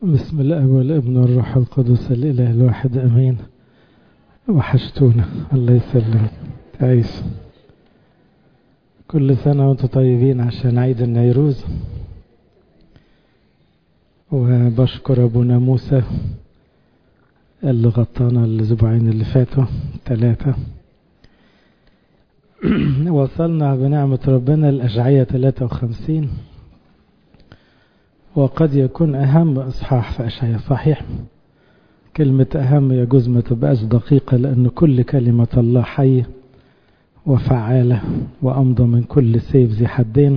بسم الله والابن والروح القدس الإله الواحد أمين وحشتونا الله يسلم تعيش كل سنة وانتم طيبين عشان عيد النيروز وبشكر أبونا موسى اللي غطانا الأسبوعين اللي فاتوا ثلاثة وصلنا بنعمة ربنا الأشعية 53 وقد يكون أهم إصحاح في أشعية صحيح كلمة أهم يجوز ما تبقاش دقيقة لأن كل كلمة الله حي وفعالة وأمضى من كل سيف ذي حدين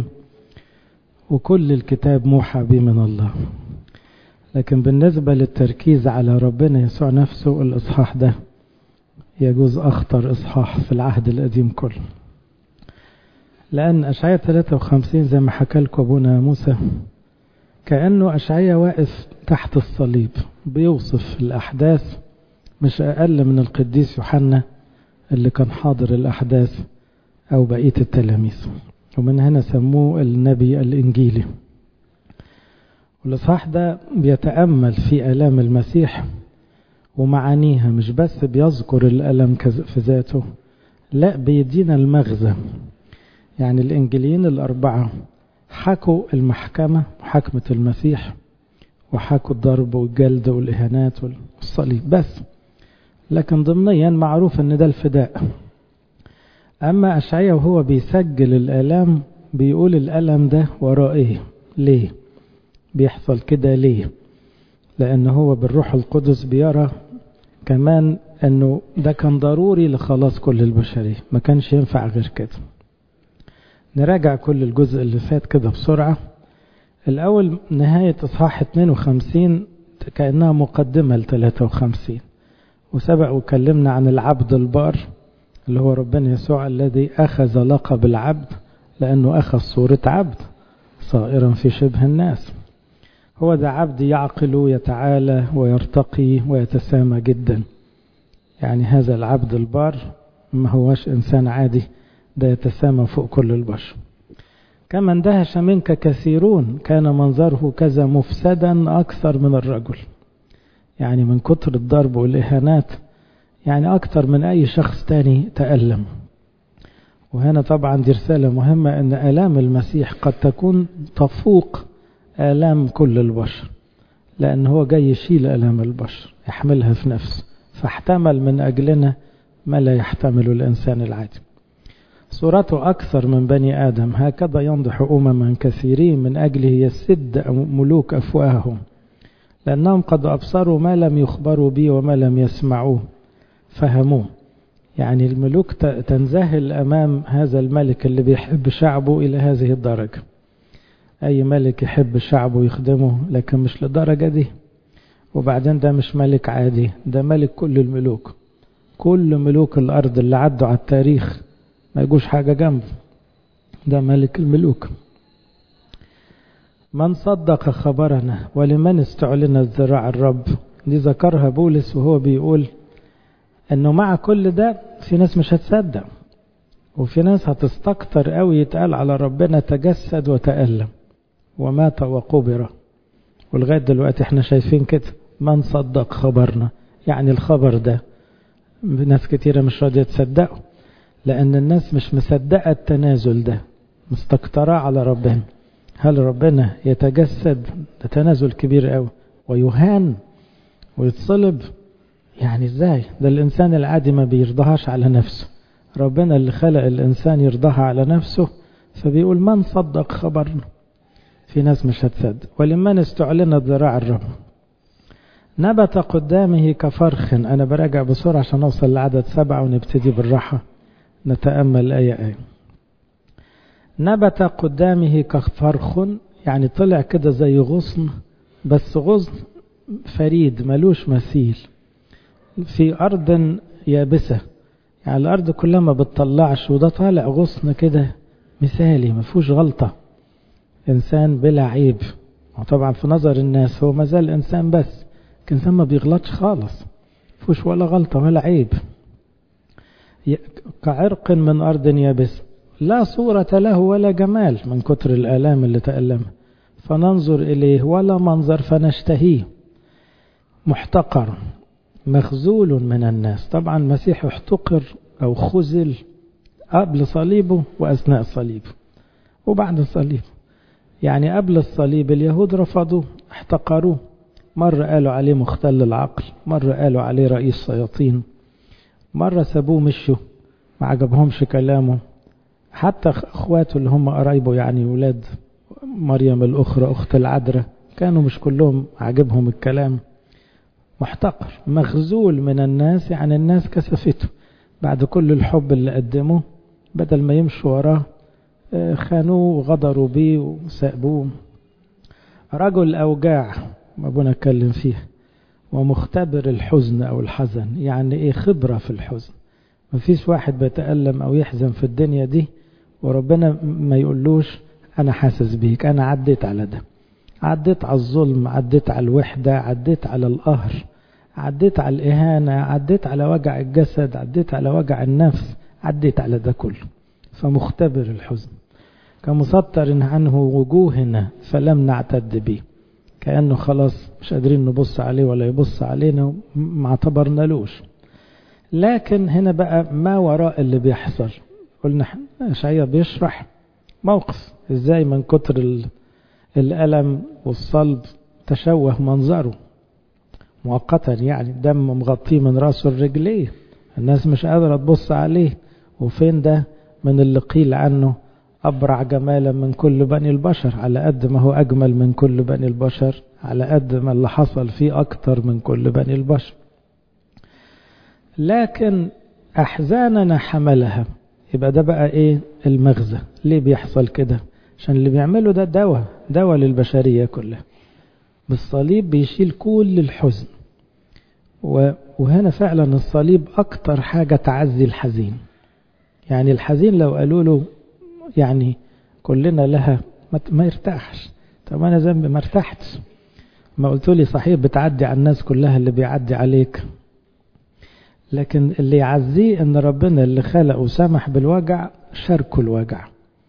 وكل الكتاب موحى به من الله لكن بالنسبة للتركيز على ربنا يسوع نفسه الإصحاح ده يجوز أخطر إصحاح في العهد القديم كله لأن أشعية 53 زي ما حكى لكم أبونا موسى كأنه أشعية واقف تحت الصليب بيوصف الأحداث مش أقل من القديس يوحنا اللي كان حاضر الأحداث أو بقية التلاميذ ومن هنا سموه النبي الإنجيلي والإصحاح ده بيتأمل في آلام المسيح ومعانيها مش بس بيذكر الألم في ذاته لا بيدينا المغزى يعني الإنجيليين الأربعة حكوا المحكمة محاكمة المسيح وحكوا الضرب والجلد والإهانات والصليب بس لكن ضمنيا معروف ان ده الفداء اما اشعيا وهو بيسجل الالام بيقول الالم ده وراه ايه ليه بيحصل كده ليه لان هو بالروح القدس بيرى كمان انه ده كان ضروري لخلاص كل البشرية ما كانش ينفع غير كده نراجع كل الجزء اللي فات كده بسرعة الاول نهاية اصحاح 52 كأنها مقدمة ل 53 وسبق وكلمنا عن العبد البار اللي هو ربنا يسوع الذي أخذ لقب العبد لأنه أخذ صورة عبد صائرا في شبه الناس هو ده عبد يعقل ويتعالى ويرتقي ويتسامى جدا يعني هذا العبد البار ما هوش إنسان عادي ده يتسامى فوق كل البشر كما اندهش منك كثيرون كان منظره كذا مفسدا أكثر من الرجل يعني من كتر الضرب والإهانات يعني أكتر من أي شخص تاني تألم وهنا طبعا دي رسالة مهمة أن آلام المسيح قد تكون تفوق آلام كل البشر لأن هو جاي يشيل آلام البشر يحملها في نفسه فاحتمل من أجلنا ما لا يحتمل الإنسان العادي صورته أكثر من بني آدم هكذا ينضح أمما كثيرين من أجله يسد ملوك أفواههم لأنهم قد أبصروا ما لم يخبروا به وما لم يسمعوه فهموه يعني الملوك تنزهل أمام هذا الملك اللي بيحب شعبه إلى هذه الدرجة أي ملك يحب شعبه يخدمه لكن مش للدرجة دي وبعدين ده مش ملك عادي ده ملك كل الملوك كل ملوك الأرض اللي عدوا على التاريخ ما يجوش حاجة جنبه ده ملك الملوك من صدق خبرنا ولمن استعلنت ذراع الرب دي ذكرها بولس وهو بيقول انه مع كل ده في ناس مش هتصدق وفي ناس هتستكتر قوي يتقال على ربنا تجسد وتألم ومات وقبر ولغاية دلوقتي احنا شايفين كده من صدق خبرنا يعني الخبر ده ناس كتيرة مش راضية تصدقه لأن الناس مش مصدقة التنازل ده مستكترة على ربنا هل ربنا يتجسد ده تنازل كبير قوي ويهان ويتصلب يعني ازاي ده الانسان العادي ما بيرضاهاش على نفسه ربنا اللي خلق الانسان يرضاها على نفسه فبيقول من صدق خبرنا في ناس مش هتصدق ولمن استعلنت ذراع الرب نبت قدامه كفرخ انا براجع بسرعه عشان اوصل لعدد سبعه ونبتدي بالراحه نتامل ايه ايه نبت قدامه كفرخ يعني طلع كده زي غصن بس غصن فريد ملوش مثيل في أرض يابسة يعني الأرض كلها ما بتطلعش وده طالع غصن كده مثالي ما فيهوش غلطة إنسان بلا عيب وطبعا في نظر الناس هو مازال إنسان بس إنسان ما بيغلطش خالص فيهوش ولا غلطة ولا عيب كعرق من أرض يابسة لا صورة له ولا جمال من كتر الآلام اللي تألمها فننظر إليه ولا منظر فنشتهيه محتقر مخزول من الناس طبعا المسيح احتقر أو خزل قبل صليبه وأثناء صليبه وبعد الصليب يعني قبل الصليب اليهود رفضوه احتقروه مرة قالوا عليه مختل العقل مرة قالوا عليه رئيس شياطين مرة سابوه مشوا ما عجبهمش كلامه حتى اخواته اللي هم قرايبه يعني ولاد مريم الأخرى أخت العذراء كانوا مش كلهم عجبهم الكلام محتقر مخزول من الناس يعني الناس كسفته بعد كل الحب اللي قدمه بدل ما يمشوا وراه خانوه وغدروا بيه وسأبوه رجل أوجاع ما ابونا اتكلم فيه ومختبر الحزن أو الحزن يعني إيه خبرة في الحزن مفيش واحد بيتألم أو يحزن في الدنيا دي وربنا ما يقولوش أنا حاسس بيك أنا عديت على ده عديت على الظلم عديت على الوحدة عديت على القهر عديت على الإهانة عديت على وجع الجسد عديت على وجع النفس عديت على ده كله فمختبر الحزن كمسطر عنه وجوهنا فلم نعتد به كأنه خلاص مش قادرين نبص عليه ولا يبص علينا ما اعتبرنالوش لكن هنا بقى ما وراء اللي بيحصل قلنا اشعيا بيشرح موقف ازاي من كتر الألم والصلب تشوه منظره مؤقتا يعني دم مغطيه من راسه لرجليه الناس مش قادرة تبص عليه وفين ده من اللي قيل عنه أبرع جمالا من كل بني البشر على قد ما هو أجمل من كل بني البشر على قد ما اللي حصل فيه أكتر من كل بني البشر لكن أحزاننا حملها يبقى ده بقى إيه المغزى ليه بيحصل كده عشان اللي بيعمله ده دواء دواء للبشرية كلها بالصليب بيشيل كل الحزن وهنا فعلا الصليب أكتر حاجة تعزي الحزين يعني الحزين لو قالوا له يعني كلنا لها ما يرتاحش طب أنا ذنبي ما ارتحتش ما قلت لي صحيح بتعدي على الناس كلها اللي بيعدي عليك لكن اللي يعزيه ان ربنا اللي خلقه وسمح بالوجع شاركه الوجع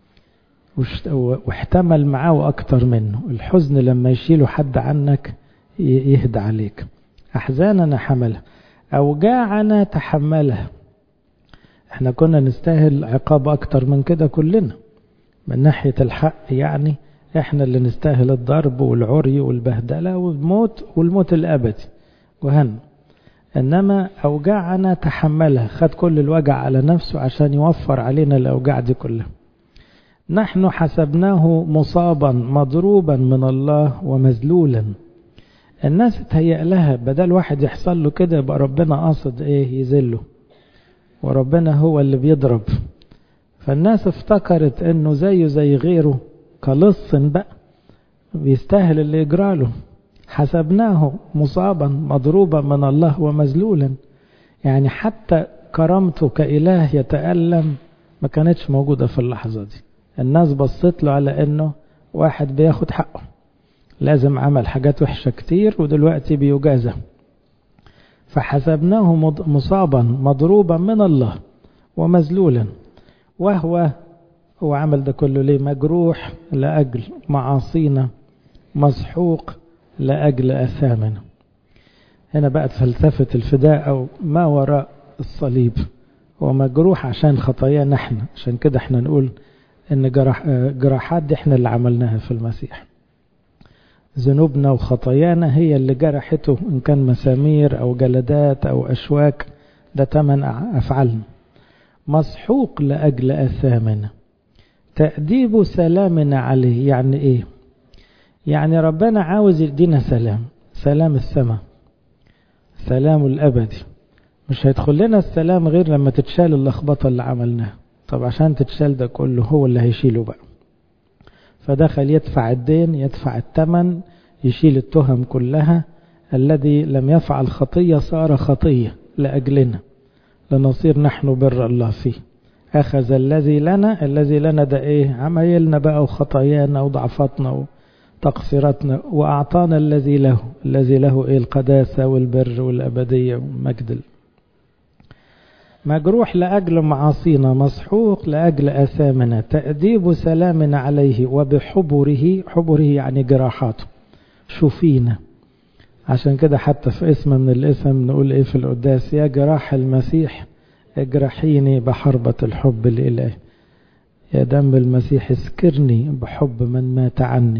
واحتمل معاه أكتر منه الحزن لما يشيله حد عنك يهدى عليك أحزاننا حملها أوجاعنا تحملها احنا كنا نستاهل عقاب أكتر من كده كلنا من ناحية الحق يعني احنا اللي نستاهل الضرب والعري والبهدلة والموت والموت الأبدي وهن إنما أوجاعنا تحملها خد كل الوجع على نفسه عشان يوفر علينا الأوجاع دي كلها نحن حسبناه مصابا مضروبا من الله ومذلولا الناس اتهيأ لها بدل واحد يحصل له كده يبقى ربنا قاصد ايه يذله وربنا هو اللي بيضرب فالناس افتكرت انه زيه زي غيره كلص بقى بيستاهل اللي يجراله حسبناه مصابا مضروبا من الله ومذلولا يعني حتى كرامته كإله يتألم ما كانتش موجودة في اللحظة دي الناس بصت له على انه واحد بياخد حقه لازم عمل حاجات وحشة كتير ودلوقتي بيجازى فحسبناه مصابا مضروبا من الله ومذلولا وهو هو عمل ده كله ليه مجروح لأجل معاصينا مسحوق لأجل أثامنا هنا بقت فلسفة الفداء أو ما وراء الصليب هو مجروح عشان خطايانا احنا عشان كده احنا نقول ان جراح جراحات دي احنا اللي عملناها في المسيح ذنوبنا وخطايانا هي اللي جرحته ان كان مسامير او جلدات او اشواك ده تمن افعالنا مسحوق لاجل اثامنا تأديب سلامنا عليه يعني ايه يعني ربنا عاوز يدينا سلام سلام السماء سلام الابدي مش هيدخل لنا السلام غير لما تتشال اللخبطه اللي عملناها طب عشان تتشال ده كله هو اللي هيشيله بقى فدخل يدفع الدين يدفع الثمن يشيل التهم كلها الذي لم يفعل خطية صار خطية لأجلنا لنصير نحن بر الله فيه أخذ الذي لنا الذي لنا ده إيه عمايلنا بقى وخطايانا وضعفاتنا وتقصيراتنا وأعطانا الذي له الذي له إيه القداسة والبر والأبدية والمجد مجروح لأجل معاصينا مسحوق لأجل أثامنا تأديب سلامنا عليه وبحبره حبره يعني جراحاته شفينا عشان كده حتى في اسم من الاسم نقول ايه في القداس يا جراح المسيح اجرحيني بحربة الحب الإلهي يا دم المسيح اسكرني بحب من مات عني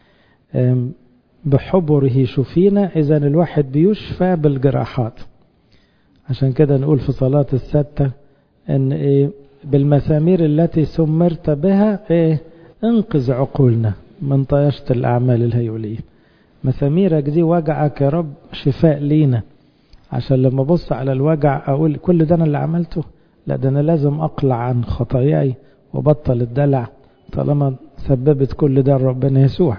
بحبره شفينا إذا الواحد بيشفى بالجراحات عشان كده نقول في صلاة الستة ان ايه بالمسامير التي سمرت بها ايه انقذ عقولنا من طيشة الأعمال الهيولية مساميرك دي وجعك يا رب شفاء لينا عشان لما ابص على الوجع اقول كل ده انا اللي عملته لا ده انا لازم اقلع عن خطاياي وبطل الدلع طالما سببت كل ده ربنا يسوع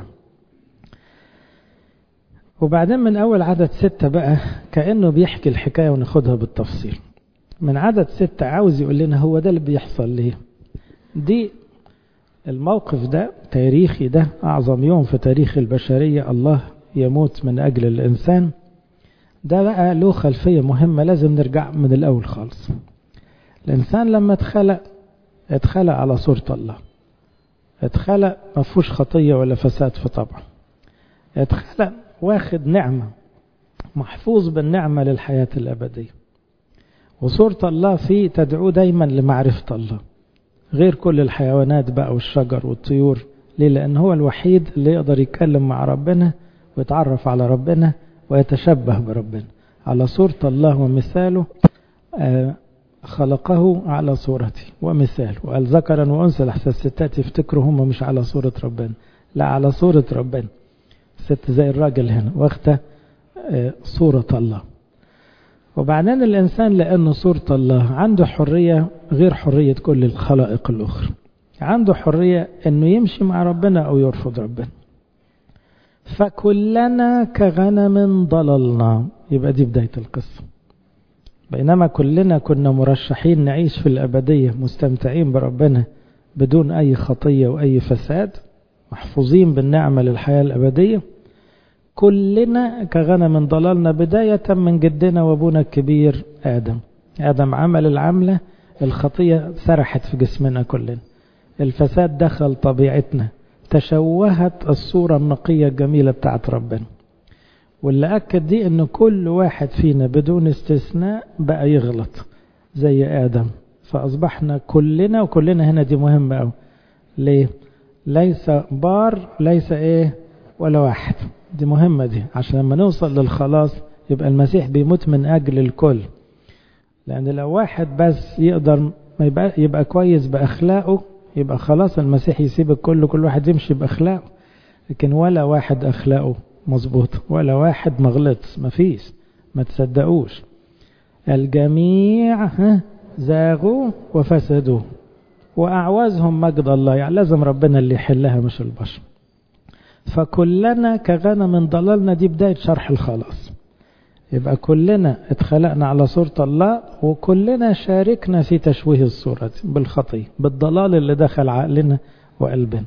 وبعدين من اول عدد ستة بقى كأنه بيحكي الحكاية وناخدها بالتفصيل من عدد ستة عاوز يقول لنا هو ده اللي بيحصل ليه دي الموقف ده تاريخي ده أعظم يوم في تاريخ البشرية الله يموت من أجل الإنسان ده بقى له خلفية مهمة لازم نرجع من الأول خالص الإنسان لما اتخلق اتخلق على صورة الله اتخلق ما فيهوش خطية ولا فساد في طبعه اتخلق واخد نعمة محفوظ بالنعمة للحياة الأبدية وصورة الله فيه تدعو دايما لمعرفة الله غير كل الحيوانات بقى والشجر والطيور ليه لأن هو الوحيد اللي يقدر يتكلم مع ربنا ويتعرف على ربنا ويتشبه بربنا على صورة الله ومثاله خلقه على صورته ومثاله وقال ذكرا وأنثى لحسن الستات يفتكروا هم مش على صورة ربنا لا على صورة ربنا ست زي الراجل هنا واخده صورة الله وبعدين الإنسان لأنه صورة الله عنده حرية غير حرية كل الخلائق الأخرى عنده حرية أنه يمشي مع ربنا أو يرفض ربنا فكلنا كغنم ضللنا يبقى دي بداية القصة بينما كلنا كنا مرشحين نعيش في الأبدية مستمتعين بربنا بدون أي خطية وأي فساد محفوظين بالنعمة للحياة الأبدية كلنا كغنم ضللنا بداية من جدنا وابونا الكبير آدم آدم عمل العملة الخطية سرحت في جسمنا كلنا الفساد دخل طبيعتنا تشوهت الصورة النقية الجميلة بتاعت ربنا واللي أكد دي أن كل واحد فينا بدون استثناء بقى يغلط زي آدم فأصبحنا كلنا وكلنا هنا دي مهمة أوي ليه ليس بار ليس إيه ولا واحد دي مهمة دي عشان لما نوصل للخلاص يبقى المسيح بيموت من أجل الكل لأن لو واحد بس يقدر ما يبقى, يبقى كويس بأخلاقه يبقى خلاص المسيح يسيب الكل كل واحد يمشي بأخلاقه لكن ولا واحد أخلاقه مظبوط ولا واحد مغلط مفيش ما تصدقوش الجميع زاغوا وفسدوا وأعوزهم مجد الله يعني لازم ربنا اللي يحلها مش البشر فكلنا كغنم ضللنا دي بداية شرح الخلاص يبقى كلنا اتخلقنا على صورة الله وكلنا شاركنا في تشويه الصورة دي بالخطية بالضلال اللي دخل عقلنا وقلبنا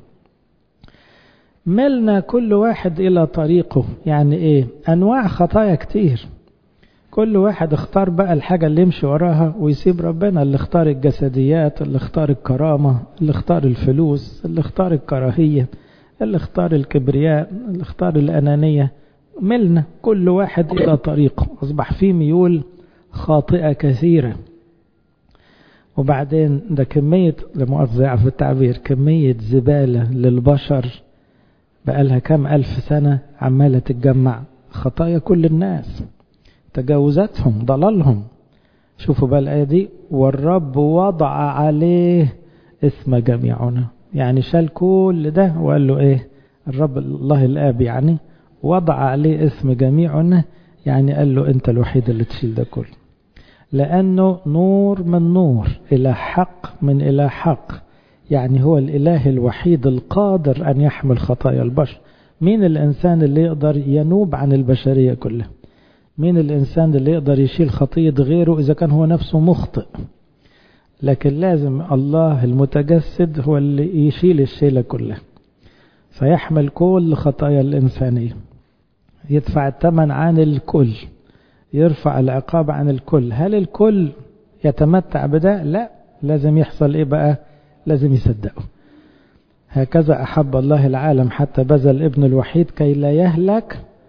ملنا كل واحد إلى طريقه يعني إيه أنواع خطايا كتير كل واحد اختار بقى الحاجة اللي يمشي وراها ويسيب ربنا اللي اختار الجسديات اللي اختار الكرامة اللي اختار الفلوس اللي اختار الكراهية اللي اختار الكبرياء اللي اختار الأنانية ملنا كل واحد إلى طريقه أصبح فيه ميول خاطئة كثيرة وبعدين ده كمية لمؤاخذة في التعبير كمية زبالة للبشر بقالها كام ألف سنة عمالة تتجمع خطايا كل الناس تجاوزاتهم ضلالهم شوفوا بقى الآية دي والرب وضع عليه اسم جميعنا يعني شال كل ده وقال له ايه الرب الله الآب يعني وضع عليه اسم جميعنا يعني قال له انت الوحيد اللي تشيل ده كله لأنه نور من نور إلى حق من إلى حق يعني هو الإله الوحيد القادر أن يحمل خطايا البشر مين الإنسان اللي يقدر ينوب عن البشرية كلها مين الإنسان اللي يقدر يشيل خطية غيره إذا كان هو نفسه مخطئ لكن لازم الله المتجسد هو اللي يشيل الشيلة كلها فيحمل كل خطايا الإنسانية يدفع الثمن عن الكل يرفع العقاب عن الكل هل الكل يتمتع بده لا لازم يحصل ايه بقى لازم يصدقه هكذا أحب الله العالم حتى بذل ابن الوحيد كي لا يهلك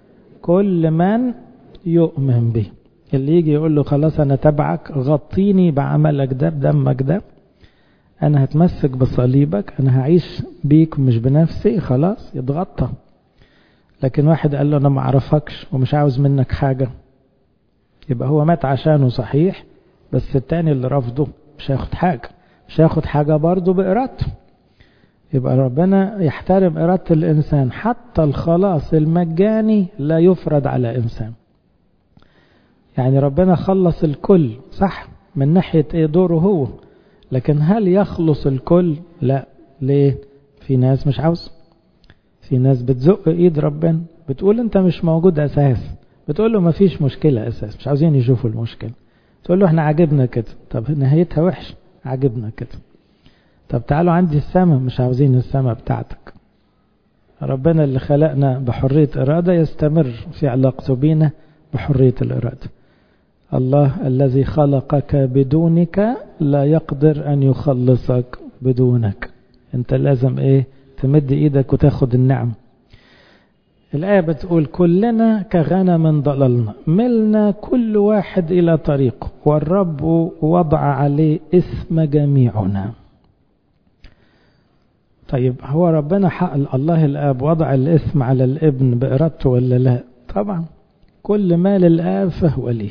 كل من يؤمن به اللي يجي يقول له خلاص أنا تبعك غطيني بعملك ده بدمك ده أنا هتمسك بصليبك أنا هعيش بيك مش بنفسي خلاص يتغطى لكن واحد قال له أنا ما أعرفكش ومش عاوز منك حاجة يبقى هو مات عشانه صحيح بس التاني اللي رفضه مش هياخد حاجة مش هياخد حاجة برضه بإرادته يبقى ربنا يحترم إرادة الإنسان حتى الخلاص المجاني لا يفرض على إنسان يعني ربنا خلص الكل صح من ناحية إيه دوره هو لكن هل يخلص الكل لا ليه في ناس مش عاوز في ناس بتزق ايد ربنا بتقول انت مش موجود اساس بتقول له مفيش مشكلة اساس مش عاوزين يشوفوا المشكلة تقول له احنا عاجبنا كده طب نهايتها وحش عاجبنا كده طب تعالوا عندي السماء مش عاوزين السماء بتاعتك ربنا اللي خلقنا بحرية إرادة يستمر في علاقته بينا بحرية الإرادة الله الذي خلقك بدونك لا يقدر أن يخلصك بدونك أنت لازم إيه تمد إيدك وتاخد النعم الآية بتقول كلنا كغنم ضللنا ملنا كل واحد إلى طريقه والرب وضع عليه اسم جميعنا طيب هو ربنا حق الله الآب وضع الاسم على الابن بإرادته ولا لا طبعا كل ما للآب فهو لي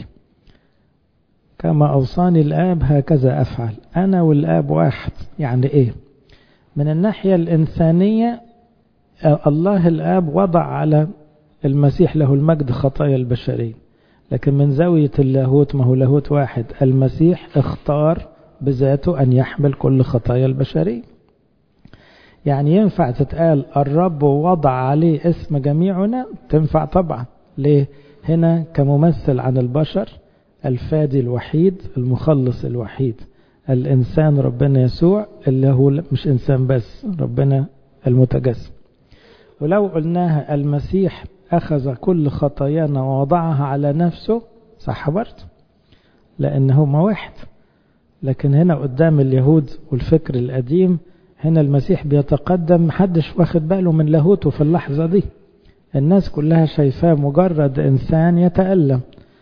كما أوصاني الآب هكذا أفعل أنا والآب واحد يعني إيه من الناحية الإنسانية الله الآب وضع على المسيح له المجد خطايا البشرية لكن من زاوية اللاهوت ما هو لاهوت واحد المسيح اختار بذاته أن يحمل كل خطايا البشرية يعني ينفع تتقال الرب وضع عليه اسم جميعنا تنفع طبعا ليه هنا كممثل عن البشر الفادي الوحيد المخلص الوحيد الإنسان ربنا يسوع اللي هو مش إنسان بس ربنا المتجسد ولو قلناها المسيح أخذ كل خطايانا ووضعها على نفسه صح برضه لأن هما واحد لكن هنا قدام اليهود والفكر القديم هنا المسيح بيتقدم محدش واخد باله من لاهوته في اللحظة دي الناس كلها شايفاه مجرد إنسان يتألم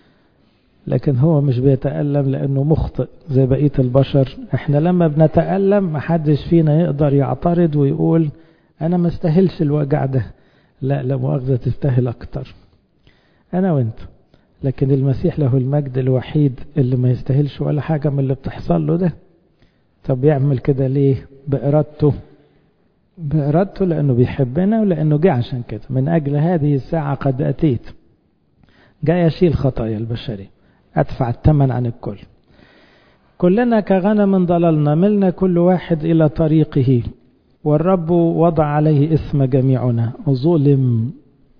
لكن هو مش بيتألم لأنه مخطئ زي بقية البشر احنا لما بنتألم محدش فينا يقدر يعترض ويقول أنا ما استاهلش الوجع ده لا لا مؤاخذة تستاهل أكتر أنا وأنت لكن المسيح له المجد الوحيد اللي ما يستاهلش ولا حاجة من اللي بتحصل له ده طب يعمل كده ليه بإرادته بإرادته لأنه بيحبنا ولأنه جه عشان كده من أجل هذه الساعة قد أتيت جاي أشيل خطايا البشرية أدفع الثمن عن الكل كلنا كغنم ضللنا ملنا كل واحد إلى طريقه والرب وضع عليه اسم جميعنا ظلم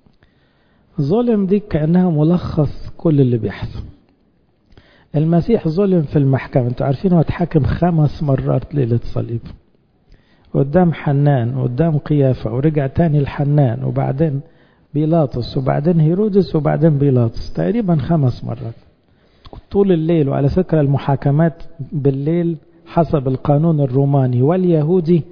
ظلم دي كأنها ملخص كل اللي بيحصل المسيح ظلم في المحكمة انتوا عارفين هو اتحاكم خمس مرات ليلة صليب قدام حنان قدام قيافة ورجع تاني الحنان وبعدين بيلاطس وبعدين هيرودس وبعدين بيلاطس تقريبا خمس مرات طول الليل وعلى فكرة المحاكمات بالليل حسب القانون الروماني واليهودي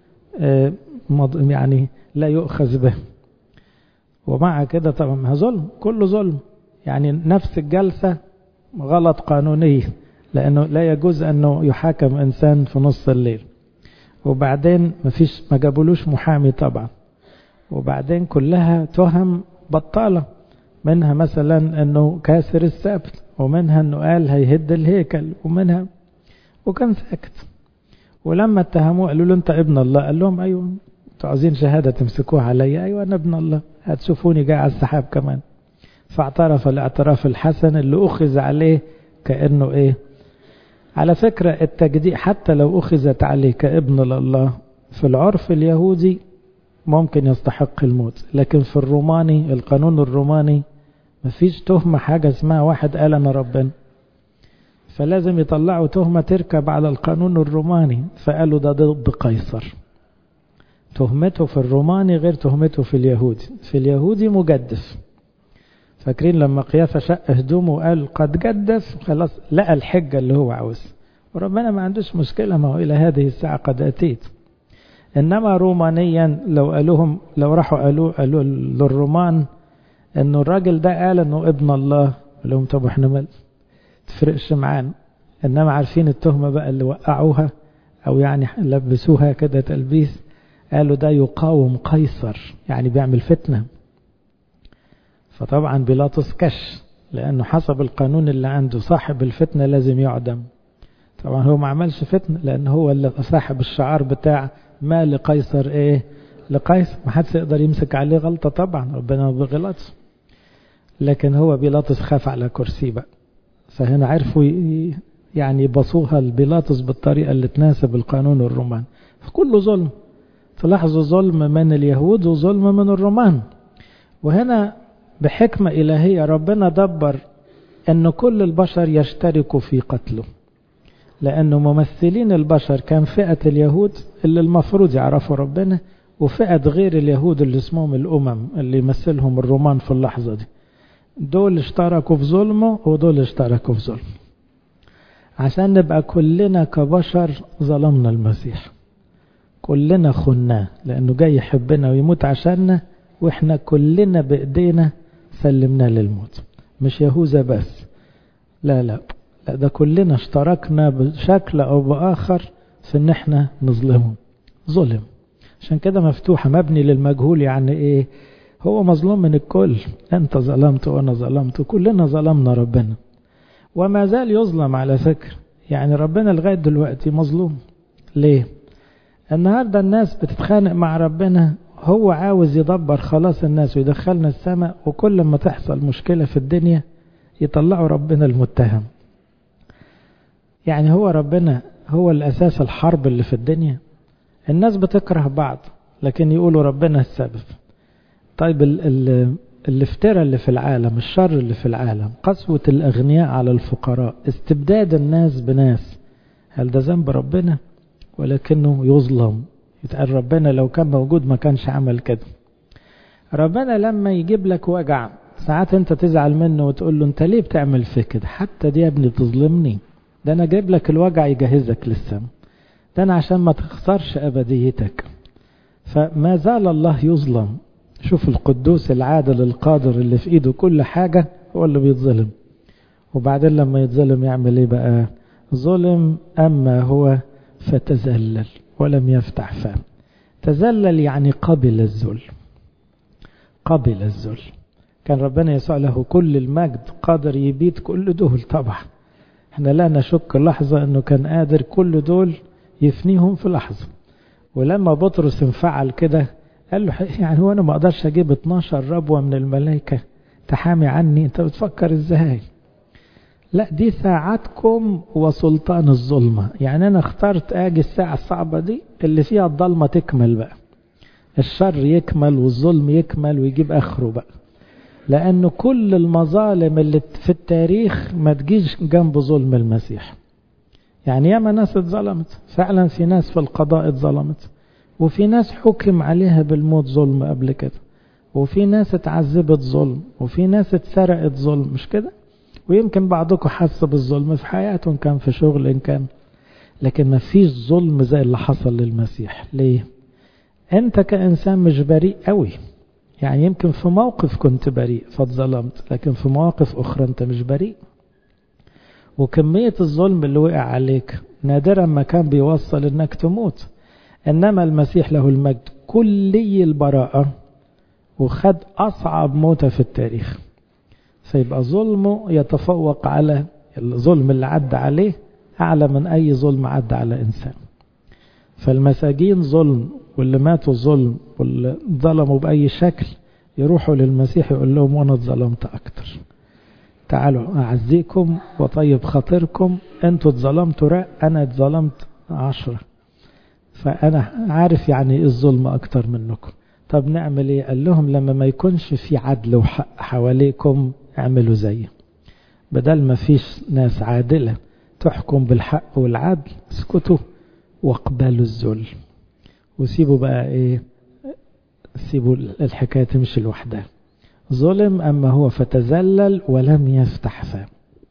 يعني لا يؤخذ به ومع كده طبعا ظلم كله ظلم يعني نفس الجلسة غلط قانوني لأنه لا يجوز أنه يحاكم إنسان في نص الليل وبعدين مفيش ما جابولوش محامي طبعا وبعدين كلها تهم بطالة منها مثلا أنه كاسر السبت ومنها أنه قال هيهد الهيكل ومنها وكان ساكت ولما اتهموه قالوا له أنت ابن الله قال لهم أيوة انتوا عايزين شهادة تمسكوها علي أيوة أنا ابن الله هتشوفوني جاي على السحاب كمان فاعترف الاعتراف الحسن اللي أخذ عليه كأنه إيه على فكرة التجديد حتى لو أخذت عليه كابن لله في العرف اليهودي ممكن يستحق الموت لكن في الروماني القانون الروماني مفيش تهمة حاجة اسمها واحد قال أنا ربنا فلازم يطلعوا تهمة تركب على القانون الروماني فقالوا ده ضد قيصر تهمته في الروماني غير تهمته في اليهودي في اليهودي مجدف فاكرين لما قيافة شق هدومه وقال قد جدف خلاص لقى الحجة اللي هو عاوز وربنا ما عندوش مشكلة ما هو إلى هذه الساعة قد أتيت إنما رومانيا لو قالوهم لو راحوا قالوا قالوا للرومان انه الراجل ده قال انه ابن الله لهم طب احنا ما تفرقش معانا انما عارفين التهمة بقى اللي وقعوها او يعني لبسوها كده تلبيس قالوا ده يقاوم قيصر يعني بيعمل فتنة فطبعا بيلاطس كش لانه حسب القانون اللي عنده صاحب الفتنة لازم يعدم طبعا هو ما عملش فتنة لان هو اللي صاحب الشعار بتاع ما لقيصر ايه لقيصر ما حدش يقدر يمسك عليه غلطة طبعا ربنا ما بيغلطش لكن هو بيلاطس خاف على كرسي بقى فهنا عرفوا يعني يبصوها البيلاطس بالطريقة اللي تناسب القانون الروماني فكله ظلم تلاحظوا ظلم من اليهود وظلم من الرومان وهنا بحكمة إلهية ربنا دبر أن كل البشر يشتركوا في قتله لأنه ممثلين البشر كان فئة اليهود اللي المفروض يعرفوا ربنا وفئة غير اليهود اللي اسمهم الأمم اللي يمثلهم الرومان في اللحظة دي دول اشتركوا في ظلمه ودول اشتركوا في ظلمه عشان نبقى كلنا كبشر ظلمنا المسيح كلنا خناه لأنه جاي يحبنا ويموت عشاننا وإحنا كلنا بإيدينا سلمناه للموت مش يهوذا بس لا لا لا ده كلنا اشتركنا بشكل أو بآخر في إن إحنا نظلمه ظلم عشان كده مفتوحة مبني للمجهول يعني إيه هو مظلوم من الكل أنت ظلمت وأنا ظلمت كلنا ظلمنا ربنا وما زال يظلم على فكرة يعني ربنا لغاية دلوقتي مظلوم ليه النهاردة الناس بتتخانق مع ربنا هو عاوز يدبر خلاص الناس ويدخلنا السماء وكل ما تحصل مشكلة في الدنيا يطلعوا ربنا المتهم يعني هو ربنا هو الأساس الحرب اللي في الدنيا الناس بتكره بعض لكن يقولوا ربنا السبب طيب الافتراء اللي في العالم الشر اللي في العالم قسوة الأغنياء على الفقراء استبداد الناس بناس هل ده ذنب ربنا ولكنه يظلم يتقال ربنا لو كان موجود ما كانش عمل كده ربنا لما يجيب لك وجع ساعات انت تزعل منه وتقول له انت ليه بتعمل في كده حتى دي يا ابني بتظلمني ده انا جايب لك الوجع يجهزك للسما ده انا عشان ما تخسرش ابديتك فما زال الله يظلم شوف القدوس العادل القادر اللي في ايده كل حاجة هو اللي بيتظلم وبعدين لما يتظلم يعمل ايه بقى ظلم اما هو فتزلل ولم يفتح فم تزلل يعني قبل الذل قبل الذل كان ربنا يسوع له كل المجد قادر يبيد كل دول طبعا احنا لا نشك لحظة انه كان قادر كل دول يفنيهم في لحظة ولما بطرس انفعل كده قال له يعني هو انا ما اقدرش اجيب 12 ربوة من الملائكة تحامي عني انت بتفكر ازاي لا دي ساعتكم وسلطان الظلمة يعني انا اخترت اجي الساعة الصعبة دي اللي فيها الضلمة تكمل بقى الشر يكمل والظلم يكمل ويجيب اخره بقى لانه كل المظالم اللي في التاريخ ما تجيش جنب ظلم المسيح يعني ياما ناس اتظلمت فعلا في ناس في القضاء اتظلمت وفي ناس حكم عليها بالموت ظلم قبل كده وفي ناس اتعذبت ظلم وفي ناس اتسرقت ظلم مش كده ويمكن بعضكم حس بالظلم في حياته إن كان في شغل إن كان لكن ما فيش ظلم زي اللي حصل للمسيح ليه انت كإنسان مش بريء قوي يعني يمكن في موقف كنت بريء فاتظلمت لكن في مواقف أخرى انت مش بريء وكمية الظلم اللي وقع عليك نادرا ما كان بيوصل انك تموت انما المسيح له المجد كلي البراءة وخد اصعب موتة في التاريخ فيبقى ظلمه يتفوق على الظلم اللي عدى عليه اعلى من اي ظلم عدى على انسان فالمساجين ظلم واللي ماتوا ظلم واللي ظلموا باي شكل يروحوا للمسيح يقول لهم وانا اتظلمت اكتر تعالوا أعزيكم وطيب خاطركم أنتوا اتظلمتوا رق أنا اتظلمت عشرة فأنا عارف يعني إيه الظلم أكتر منكم طب نعمل إيه قال لهم لما ما يكونش في عدل وحق حواليكم اعملوا زي بدل ما فيش ناس عادلة تحكم بالحق والعدل اسكتوا واقبلوا الذل وسيبوا بقى إيه سيبوا الحكاية تمشي لوحدها ظلم أما هو فتزلل ولم يفتح فاه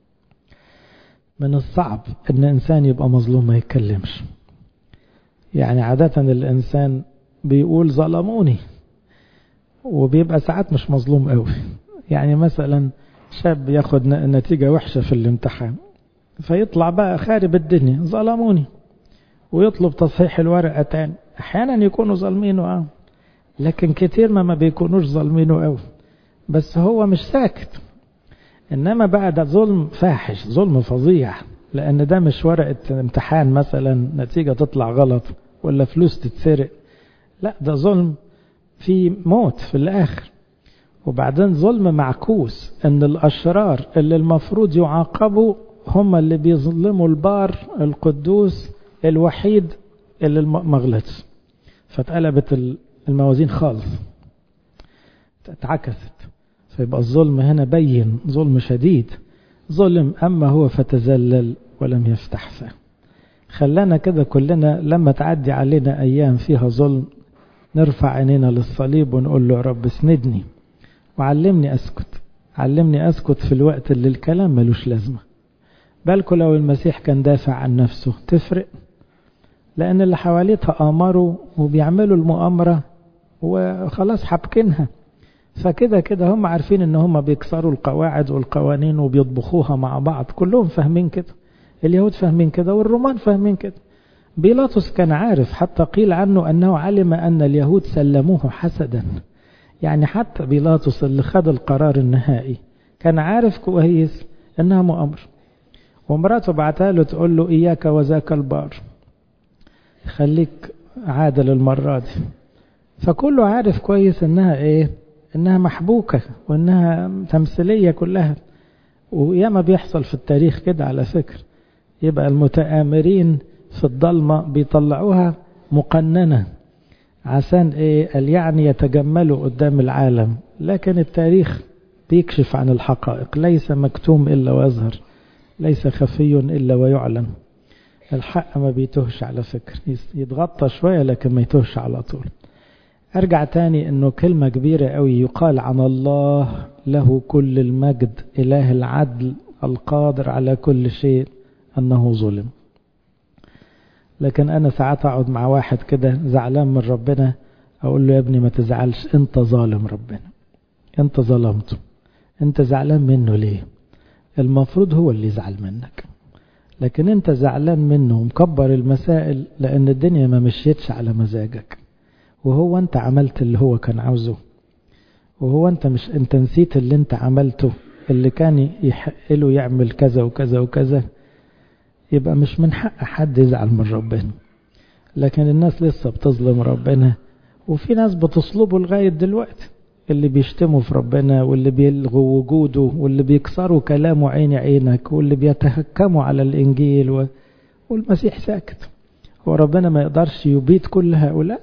من الصعب أن إنسان يبقى مظلوم ما يتكلمش يعني عادة الإنسان بيقول ظلموني وبيبقى ساعات مش مظلوم قوي يعني مثلا شاب ياخد نتيجة وحشة في الامتحان فيطلع بقى خارب الدنيا ظلموني ويطلب تصحيح الورقة تاني أحيانا يكونوا ظالمينه اه لكن كتير ما ما بيكونوش ظالمينه قوي بس هو مش ساكت إنما بقى ده ظلم فاحش ظلم فظيع لأن ده مش ورقة امتحان مثلا نتيجة تطلع غلط ولا فلوس تتسرق لا ده ظلم في موت في الآخر وبعدين ظلم معكوس ان الاشرار اللي المفروض يعاقبوا هم اللي بيظلموا البار القدوس الوحيد اللي ما غلطش فاتقلبت الموازين خالص اتعكست فيبقى الظلم هنا بين ظلم شديد ظلم اما هو فتذلل ولم يفتح فاه خلانا كده كلنا لما تعدي علينا ايام فيها ظلم نرفع عينينا للصليب ونقول له يا رب اسندني وعلمني أسكت علمني أسكت في الوقت اللي الكلام ملوش لازمة بالكم لو المسيح كان دافع عن نفسه تفرق لأن اللي حواليه تآمروا وبيعملوا المؤامرة وخلاص حابكينها فكده كده هم عارفين ان هم بيكسروا القواعد والقوانين وبيطبخوها مع بعض كلهم فاهمين كده اليهود فاهمين كده والرومان فاهمين كده بيلاطس كان عارف حتى قيل عنه أنه علم أن اليهود سلموه حسدا يعني حتى بيلاطس اللي خد القرار النهائي كان عارف كويس انها مؤامرة ومراته بعتها له تقول له اياك وذاك البار خليك عادل المرة دي فكله عارف كويس انها ايه انها محبوكة وانها تمثيلية كلها وياما بيحصل في التاريخ كده على فكرة يبقى المتآمرين في الضلمة بيطلعوها مقننة عشان ايه قال يعني يتجملوا قدام العالم لكن التاريخ بيكشف عن الحقائق ليس مكتوم الا ويظهر ليس خفي الا ويعلن الحق ما بيتهش على فكرة يتغطى شوية لكن ما يتهش على طول ارجع تاني انه كلمة كبيرة قوي يقال عن الله له كل المجد اله العدل القادر على كل شيء انه ظلم لكن انا ساعات اقعد مع واحد كده زعلان من ربنا اقول له يا ابني ما تزعلش انت ظالم ربنا انت ظلمته انت زعلان منه ليه المفروض هو اللي يزعل منك لكن انت زعلان منه ومكبر المسائل لان الدنيا ما مشيتش على مزاجك وهو انت عملت اللي هو كان عاوزه وهو انت مش انت نسيت اللي انت عملته اللي كان يحق له يعمل كذا وكذا وكذا يبقى مش من حق حد يزعل من ربنا لكن الناس لسه بتظلم ربنا وفي ناس بتصلبه لغاية دلوقتي اللي بيشتموا في ربنا واللي بيلغوا وجوده واللي بيكسروا كلامه عين عينك واللي بيتهكموا على الإنجيل و... والمسيح ساكت هو ربنا ما يقدرش يبيد كل هؤلاء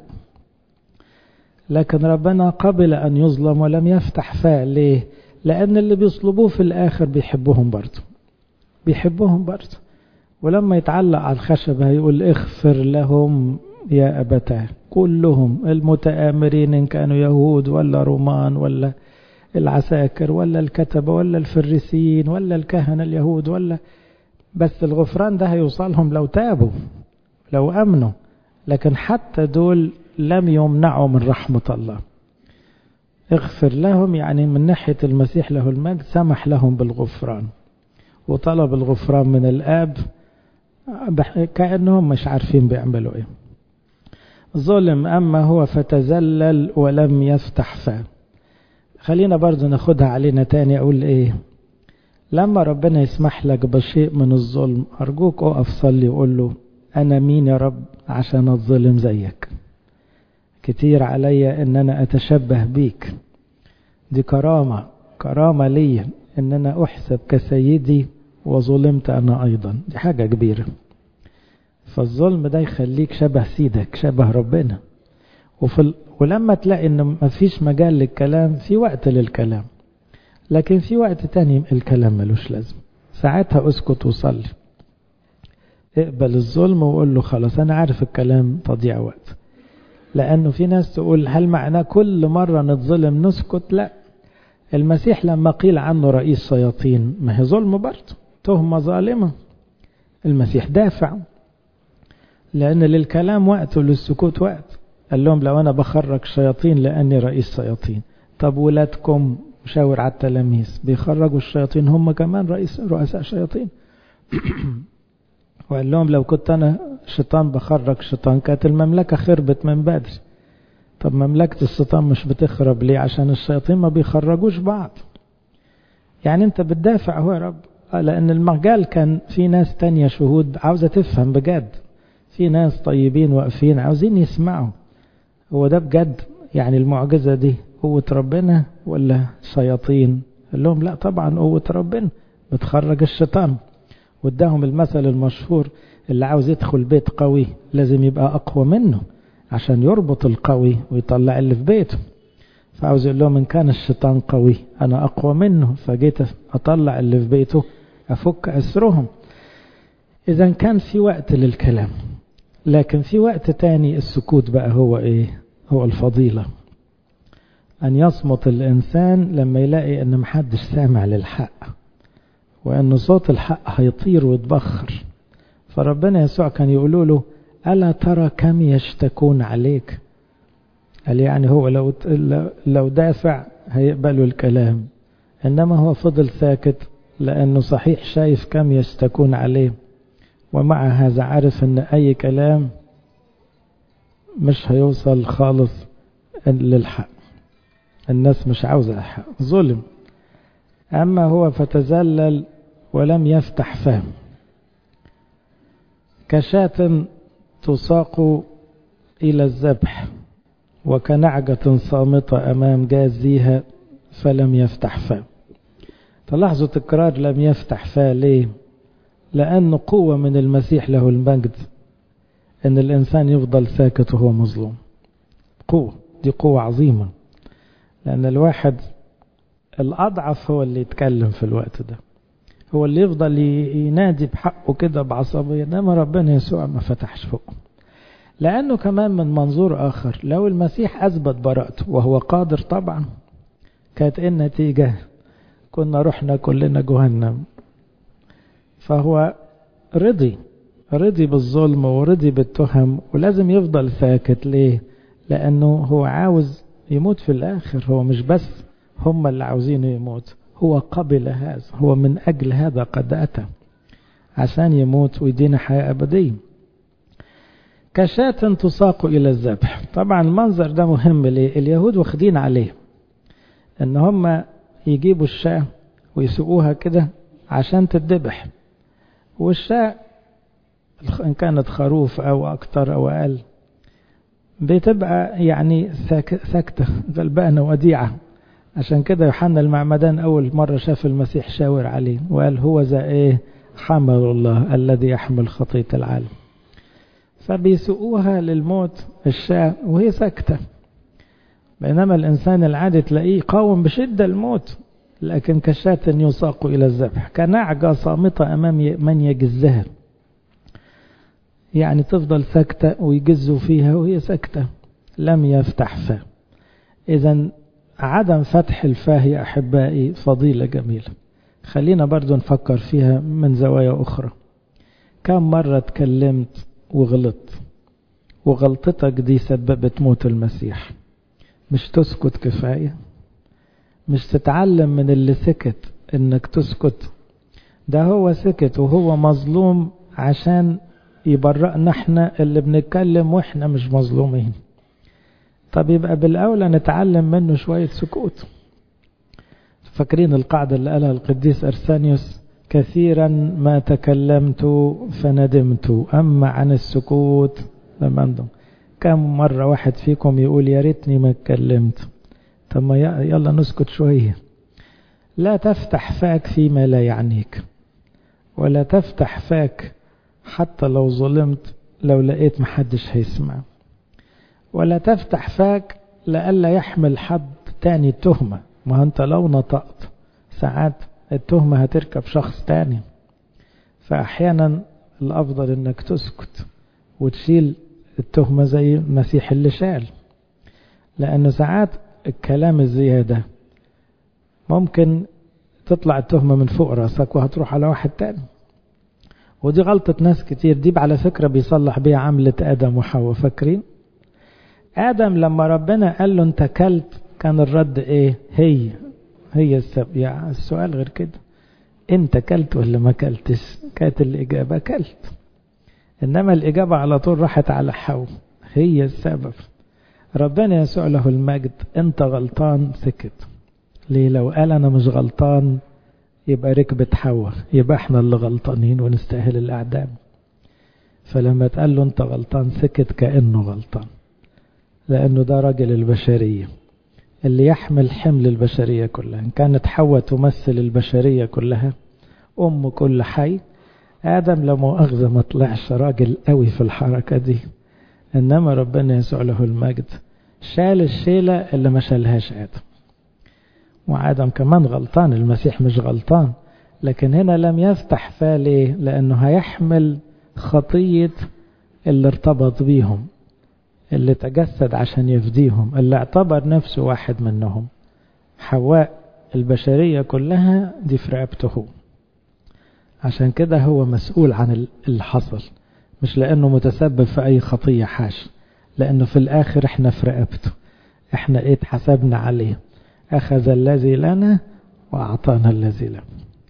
لكن ربنا قبل أن يظلم ولم يفتح فاه ليه لأن اللي بيصلبوه في الآخر بيحبهم برضه بيحبهم برضه ولما يتعلق على الخشبة هيقول اغفر لهم يا أبتاه كلهم المتآمرين إن كانوا يهود ولا رومان ولا العساكر ولا الكتبة ولا الفريسيين ولا الكهنة اليهود ولا بس الغفران ده هيوصلهم لو تابوا لو أمنوا لكن حتى دول لم يمنعوا من رحمة الله اغفر لهم يعني من ناحية المسيح له المجد سمح لهم بالغفران وطلب الغفران من الآب كأنهم مش عارفين بيعملوا ايه ظلم أما هو فتزلل ولم يفتح فاه خلينا برضو ناخدها علينا تاني أقول إيه لما ربنا يسمح لك بشيء من الظلم أرجوك أقف صلي وقول له أنا مين يا رب عشان أتظلم زيك كتير عليا إن أنا أتشبه بيك دي كرامة كرامة لي إن أنا أحسب كسيدي وظلمت أنا أيضا دي حاجة كبيرة فالظلم ده يخليك شبه سيدك شبه ربنا وفي ال... ولما تلاقي ان مفيش مجال للكلام في وقت للكلام لكن في وقت تاني الكلام ملوش لازم ساعتها اسكت وصلي اقبل الظلم وقول له خلاص انا عارف الكلام تضيع وقت لانه في ناس تقول هل معناه كل مرة نتظلم نسكت لا المسيح لما قيل عنه رئيس شياطين ما هي ظلم برضه تهمة ظالمة المسيح دافع لأن للكلام وقت وللسكوت وقت قال لهم لو أنا بخرج شياطين لأني رئيس شياطين طب ولادكم وشاور على التلاميذ بيخرجوا الشياطين هم كمان رئيس رؤساء شياطين وقال لهم لو كنت أنا شيطان بخرج شيطان كانت المملكة خربت من بدري طب مملكة الشيطان مش بتخرب ليه عشان الشياطين ما بيخرجوش بعض يعني انت بتدافع هو يا رب لأن المجال كان في ناس تانية شهود عاوزة تفهم بجد في ناس طيبين واقفين عاوزين يسمعوا هو ده بجد يعني المعجزة دي قوة ربنا ولا شياطين قال لهم لا طبعا قوة ربنا بتخرج الشيطان واداهم المثل المشهور اللي عاوز يدخل بيت قوي لازم يبقى أقوى منه عشان يربط القوي ويطلع اللي في بيته فعاوز يقول لهم إن كان الشيطان قوي أنا أقوى منه فجيت أطلع اللي في بيته أفك أسرهم إذا كان في وقت للكلام لكن في وقت تاني السكوت بقى هو إيه هو الفضيلة أن يصمت الإنسان لما يلاقي أن محدش سامع للحق وأن صوت الحق هيطير ويتبخر فربنا يسوع كان يقولوا له ألا ترى كم يشتكون عليك قال يعني هو لو لو دافع هيقبلوا الكلام إنما هو فضل ساكت لأنه صحيح شايف كم يشتكون عليه ومع هذا عارف أن أي كلام مش هيوصل خالص للحق الناس مش عاوزة الحق ظلم أما هو فتزلل ولم يفتح فهم كشاة تساق إلى الذبح وكنعجة صامتة أمام جازيها فلم يفتح فاه تلاحظوا تكرار لم يفتح فاه ليه لأن قوة من المسيح له المجد أن الإنسان يفضل ساكت وهو مظلوم قوة دي قوة عظيمة لأن الواحد الأضعف هو اللي يتكلم في الوقت ده هو اللي يفضل ينادي بحقه كده بعصبية إنما ربنا يسوع ما فتحش فوقه لأنه كمان من منظور آخر لو المسيح أثبت براءته وهو قادر طبعا كانت إيه النتيجة كنا رحنا كلنا جهنم فهو رضي رضي بالظلم ورضي بالتهم ولازم يفضل ساكت ليه لأنه هو عاوز يموت في الآخر هو مش بس هم اللي عاوزينه يموت هو قبل هذا هو من أجل هذا قد أتى عشان يموت ويدينا حياة أبدية كشاة تساق إلى الذبح طبعا المنظر ده مهم ليه اليهود واخدين عليه ان هم يجيبوا الشاة ويسوقوها كده عشان تتذبح والشاة إن كانت خروف أو أكتر أو أقل بتبقى يعني ساكتة غلبانة وديعة عشان كده يوحنا المعمدان أول مرة شاف المسيح شاور عليه وقال هو ذا إيه حمل الله الذي يحمل خطية العالم فبيسوقوها للموت الشاة وهي ساكتة بينما الإنسان العادي تلاقيه قاوم بشدة الموت لكن كشاة يساق إلى الذبح كنعجة صامتة أمام من يجزها يعني تفضل ساكتة ويجزوا فيها وهي ساكتة لم يفتح فاه إذا عدم فتح الفاه يا أحبائي فضيلة جميلة خلينا برضو نفكر فيها من زوايا أخرى كم مرة اتكلمت وغلطت وغلطتك دي سببت موت المسيح مش تسكت كفاية مش تتعلم من اللي سكت انك تسكت ده هو سكت وهو مظلوم عشان يبرأنا احنا اللي بنتكلم واحنا مش مظلومين طب يبقى بالأولى نتعلم منه شوية سكوت فاكرين القاعدة اللي قالها القديس أرسانيوس كثيرا ما تكلمت فندمت أما عن السكوت لم أندم كم مرة واحد فيكم يقول يا ريتني ما اتكلمت طب ما يلا نسكت شوية لا تفتح فاك فيما لا يعنيك ولا تفتح فاك حتى لو ظلمت لو لقيت محدش هيسمع ولا تفتح فاك لألا يحمل حد تاني تهمة ما انت لو نطقت ساعات التهمة هتركب شخص تاني فأحيانا الأفضل انك تسكت وتشيل التهمة زي المسيح اللي شال لأنه ساعات الكلام الزيادة ممكن تطلع التهمة من فوق راسك وهتروح على واحد تاني ودي غلطة ناس كتير دي على فكرة بيصلح بيها عملة آدم وحواء فاكرين آدم لما ربنا قال له انت كلت كان الرد ايه هي هي السبب يعني السؤال غير كده انت كلت ولا ما كلتش كانت الإجابة كلت إنما الإجابة على طول راحت على حو هي السبب ربنا يسوع له المجد انت غلطان سكت ليه لو قال انا مش غلطان يبقى ركبة حواء يبقى احنا اللي غلطانين ونستاهل الاعدام فلما تقال له انت غلطان سكت كأنه غلطان لانه ده راجل البشرية اللي يحمل حمل البشرية كلها إن كانت حواء تمثل البشرية كلها أم كل حي آدم لو مؤاخذة ما طلعش راجل قوي في الحركة دي إنما ربنا يسوع له المجد شال الشيلة اللي ما شالهاش آدم وآدم كمان غلطان المسيح مش غلطان لكن هنا لم يفتح فاه ليه لأنه هيحمل خطية اللي ارتبط بيهم اللي تجسد عشان يفديهم اللي اعتبر نفسه واحد منهم حواء البشرية كلها دي في رقبته عشان كده هو مسؤول عن اللي حصل مش لأنه متسبب في أي خطية حاش لأنه في الآخر احنا في رقبته احنا ايه اتحسبنا عليه أخذ الذي لنا وأعطانا الذي له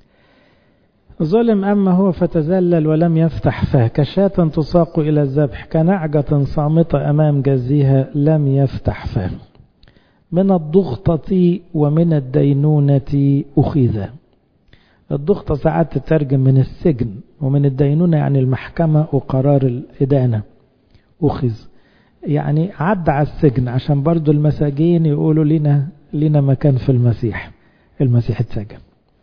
ظلم أما هو فتزلل ولم يفتح فاه كشاة تساق إلى الذبح كنعجة صامتة أمام جزيها لم يفتح فاه من الضغطة ومن الدينونة أخذ الضغطة ساعات تترجم من السجن ومن الدينونة يعني المحكمة وقرار الإدانة أخذ يعني عد على السجن عشان برضو المساجين يقولوا لنا لنا مكان في المسيح المسيح اتسجن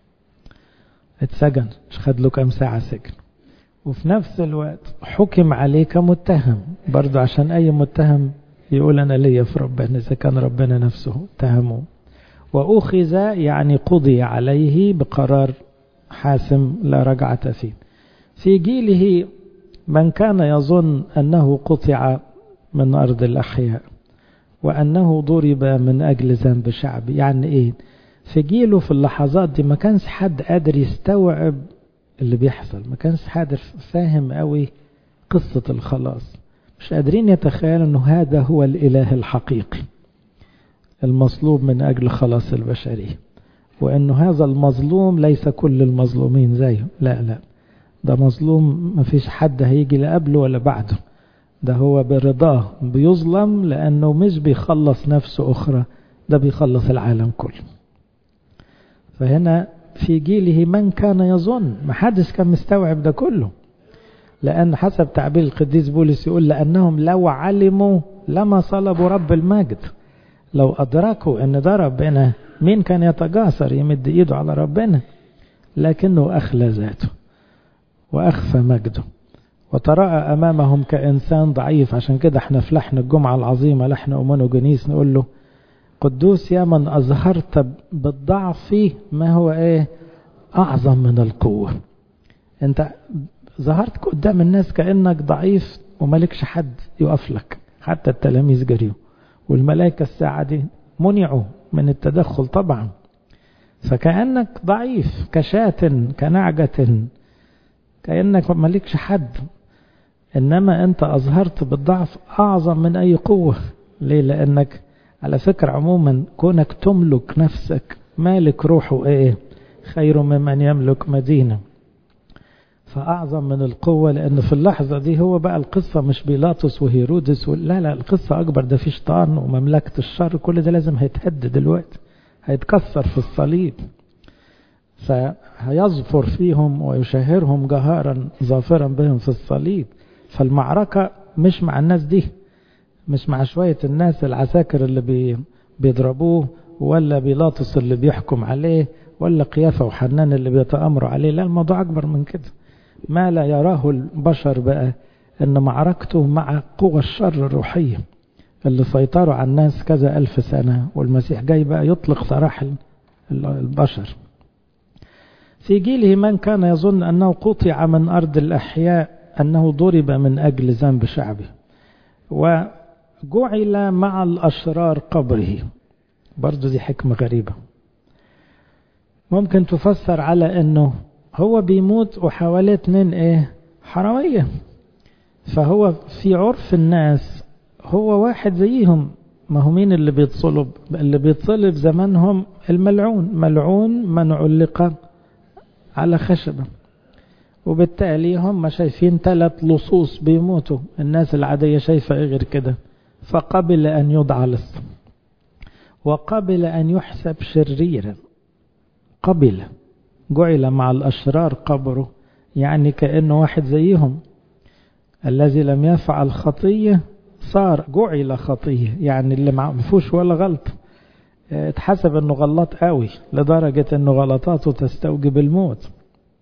اتسجن مش خد له كام ساعة سجن وفي نفس الوقت حكم عليه كمتهم برضو عشان أي متهم يقول أنا ليا في ربنا إذا كان ربنا نفسه اتهمه وأخذ يعني قضي عليه بقرار حاسم لا رجعة فيه في جيله من كان يظن أنه قطع من أرض الأحياء وأنه ضرب من أجل ذنب شعبي يعني إيه في جيله في اللحظات دي ما كانش حد قادر يستوعب اللي بيحصل ما كانش حد فاهم قوي قصة الخلاص مش قادرين يتخيلوا أنه هذا هو الإله الحقيقي المصلوب من أجل خلاص البشرية وأنه هذا المظلوم ليس كل المظلومين زيه لا لا ده مظلوم ما فيش حد هيجي لا قبله ولا بعده ده هو برضاه بيظلم لأنه مش بيخلص نفسه أخرى ده بيخلص العالم كله فهنا في جيله من كان يظن ما حدش كان مستوعب ده كله لأن حسب تعبير القديس بولس يقول لأنهم لو علموا لما صلبوا رب المجد لو أدركوا أن ده ربنا مين كان يتجاسر يمد إيده على ربنا لكنه أخلى ذاته وأخفى مجده وتراءى أمامهم كإنسان ضعيف عشان كده احنا في لحن الجمعة العظيمة لحن أمون وجنيس نقول له قدوس يا من أظهرت بالضعف ما هو إيه أعظم من القوة أنت ظهرت قدام الناس كأنك ضعيف وملكش حد يقف لك حتى التلاميذ جريوا والملائكة الساعة دي منعوا من التدخل طبعا فكأنك ضعيف كشاة كنعجة كأنك ملكش حد إنما أنت أظهرت بالضعف أعظم من أي قوة ليه لأنك على فكرة عموما كونك تملك نفسك مالك روحه إيه خير ممن يملك مدينة فأعظم من القوة لأن في اللحظة دي هو بقى القصة مش بيلاطس وهيرودس لا لا القصة أكبر ده في شيطان ومملكة الشر كل ده لازم هيتهد دلوقتي هيتكسر في الصليب فهيظفر فيهم ويشهرهم جهارا ظافرا بهم في الصليب فالمعركة مش مع الناس دي مش مع شوية الناس العساكر اللي بي بيضربوه ولا بيلاطس اللي بيحكم عليه ولا قيافة وحنان اللي بيتأمروا عليه لا الموضوع أكبر من كده ما لا يراه البشر بقى أن معركته مع قوى الشر الروحية اللي سيطروا على الناس كذا ألف سنة والمسيح جاي بقى يطلق سراح البشر في جيله من كان يظن أنه قطع من أرض الأحياء أنه ضرب من أجل ذنب شعبه وجعل مع الأشرار قبره برضو دي حكمة غريبة ممكن تفسر على أنه هو بيموت وحواليه اتنين ايه حرامية فهو في عرف الناس هو واحد زيهم ما هو مين اللي بيتصلب اللي بيتصلب زمانهم الملعون ملعون من علق على خشبة وبالتالي هم شايفين ثلاث لصوص بيموتوا الناس العادية شايفة ايه غير كده فقبل أن يدعى لص وقبل أن يحسب شريرا قبل جعل مع الأشرار قبره يعني كأنه واحد زيهم الذي لم يفعل خطية صار جعل خطية يعني اللي ما فيهوش ولا غلط اتحسب انه غلط قوي لدرجة انه غلطاته تستوجب الموت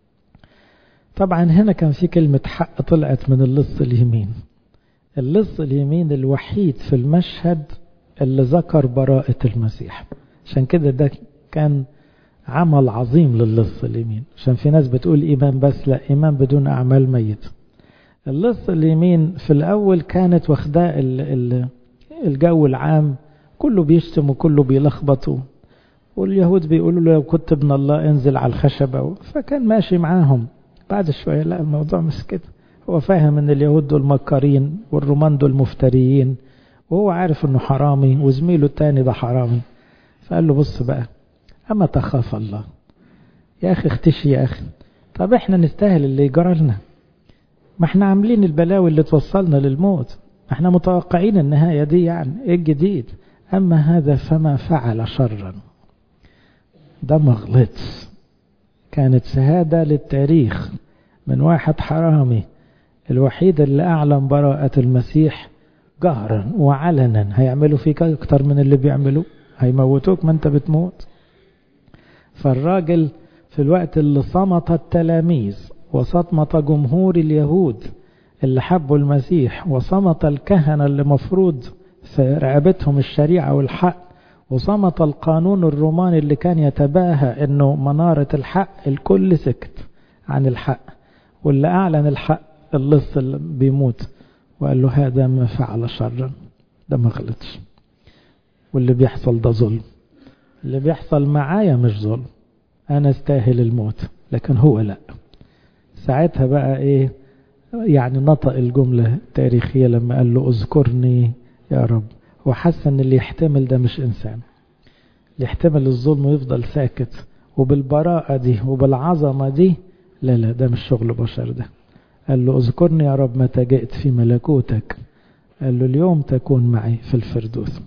طبعا هنا كان في كلمة حق طلعت من اللص اليمين اللص اليمين الوحيد في المشهد اللي ذكر براءة المسيح عشان كده ده كان عمل عظيم للص اليمين عشان في ناس بتقول إيمان بس لا إيمان بدون أعمال ميت اللص اليمين في الأول كانت واخداه الجو العام كله بيشتم وكله بيلخبطوا واليهود بيقولوا له لو كنت ابن الله انزل على الخشبة فكان ماشي معاهم بعد شوية لا الموضوع مش كده هو فاهم ان اليهود دول مكارين والرومان دول مفتريين وهو عارف انه حرامي وزميله التاني ده حرامي فقال له بص بقى اما تخاف الله يا اخي اختشي يا اخي طب احنا نستاهل اللي يجرى لنا ما احنا عاملين البلاوي اللي توصلنا للموت احنا متوقعين النهاية دي يعني ايه الجديد اما هذا فما فعل شرا ده ما غلطش كانت شهادة للتاريخ من واحد حرامي الوحيد اللي أعلن براءة المسيح جهرا وعلنا هيعملوا فيك أكتر من اللي بيعملوه هيموتوك ما أنت بتموت فالراجل في الوقت اللي صمت التلاميذ وصمت جمهور اليهود اللي حبوا المسيح وصمت الكهنة اللي مفروض في رقبتهم الشريعة والحق وصمت القانون الروماني اللي كان يتباهى انه منارة الحق الكل سكت عن الحق واللي اعلن الحق اللص اللي بيموت وقال له هذا ما فعل شرا ده ما غلطش واللي بيحصل ده ظلم اللي بيحصل معايا مش ظلم انا استاهل الموت لكن هو لا ساعتها بقى ايه يعني نطق الجملة التاريخية لما قال له اذكرني يا رب وحس ان اللي يحتمل ده مش انسان اللي يحتمل الظلم ويفضل ساكت وبالبراءة دي وبالعظمة دي لا لا ده مش شغل بشر ده قال له اذكرني يا رب متى جئت في ملكوتك قال له اليوم تكون معي في الفردوس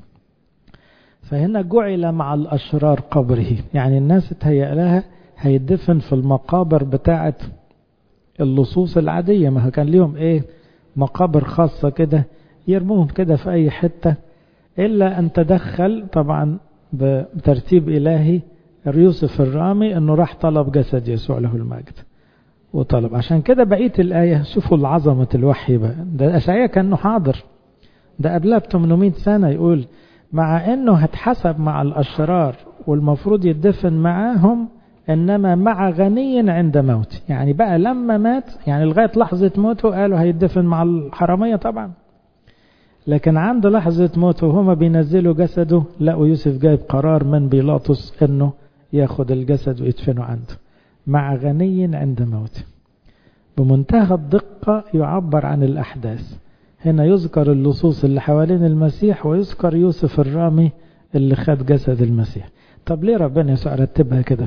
فهنا جعل مع الأشرار قبره يعني الناس اتهيأ لها هيدفن في المقابر بتاعة اللصوص العادية ما كان ليهم ايه مقابر خاصة كده يرموهم كده في أي حتة إلا أن تدخل طبعا بترتيب إلهي يوسف الرامي أنه راح طلب جسد يسوع له المجد وطلب عشان كده بقية الآية شوفوا العظمة الوحي بقى ده أشعية كأنه حاضر ده قبلها ب 800 سنة يقول مع أنه هتحسب مع الأشرار والمفروض يدفن معاهم إنما مع غني عند موت يعني بقى لما مات يعني لغاية لحظة موته قالوا هيدفن مع الحرامية طبعا لكن عند لحظة موته وهما بينزلوا جسده لقوا يوسف جايب قرار من بيلاطس انه ياخد الجسد ويدفنه عنده مع غني عند موته بمنتهى الدقة يعبر عن الأحداث هنا يذكر اللصوص اللي حوالين المسيح ويذكر يوسف الرامي اللي خد جسد المسيح طب ليه ربنا يسوع رتبها كده